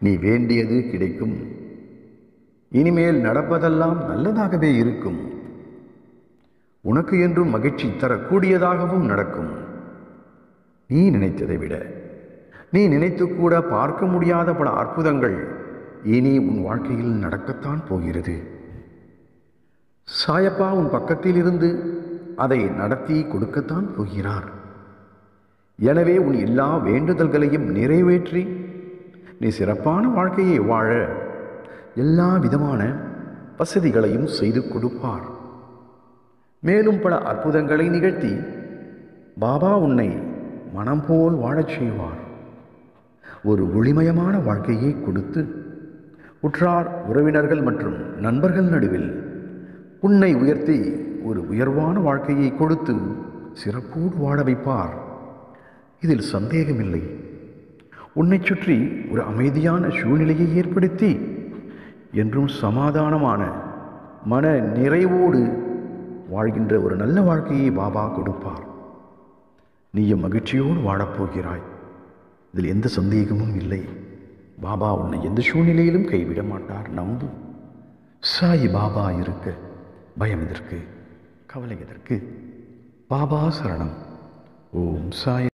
நீ வேண்டியது கிடைக்கும் இனிமேல் நடப்பதெல்லாம் நல்லதாகவே இருக்கும் உனக்கு என்றும் மகிழ்ச்சி தரக்கூடியதாகவும் நடக்கும் நீ நினைத்ததை விட நீ நினைத்து கூட பார்க்க முடியாத பல அற்புதங்கள் இனி உன் வாழ்க்கையில் நடக்கத்தான் போகிறது சாயப்பா உன் பக்கத்தில் இருந்து அதை நடத்தி கொடுக்கத்தான் போகிறார் எனவே உன் எல்லா வேண்டுதல்களையும் நிறைவேற்றி நீ சிறப்பான வாழ்க்கையை வாழ எல்லா விதமான வசதிகளையும் செய்து கொடுப்பார் மேலும் பல அற்புதங்களை நிகழ்த்தி பாபா உன்னை மனம் போல் வாழச் செய்வார் ஒரு ஒளிமயமான வாழ்க்கையை கொடுத்து உற்றார் உறவினர்கள் மற்றும் நண்பர்கள் நடுவில் உன்னை உயர்த்தி ஒரு உயர்வான வாழ்க்கையை கொடுத்து சிறப்போடு வாழ வைப்பார் இதில் சந்தேகமில்லை உன்னை சுற்றி ஒரு அமைதியான சூழ்நிலையை ஏற்படுத்தி என்றும் சமாதானமான மன நிறைவோடு வாழ்கின்ற ஒரு நல்ல வாழ்க்கையை பாபா கொடுப்பார் நீயும் மகிழ்ச்சியோடு வாழப்போகிறாய் இதில் எந்த சந்தேகமும் இல்லை பாபா உன்னை எந்த சூழ்நிலையிலும் கைவிட மாட்டார் நம்பு சாய் பாபா இருக்க பயம் எதற்கு கவலை எதற்கு பாபா சரணம் ஓம் சாய்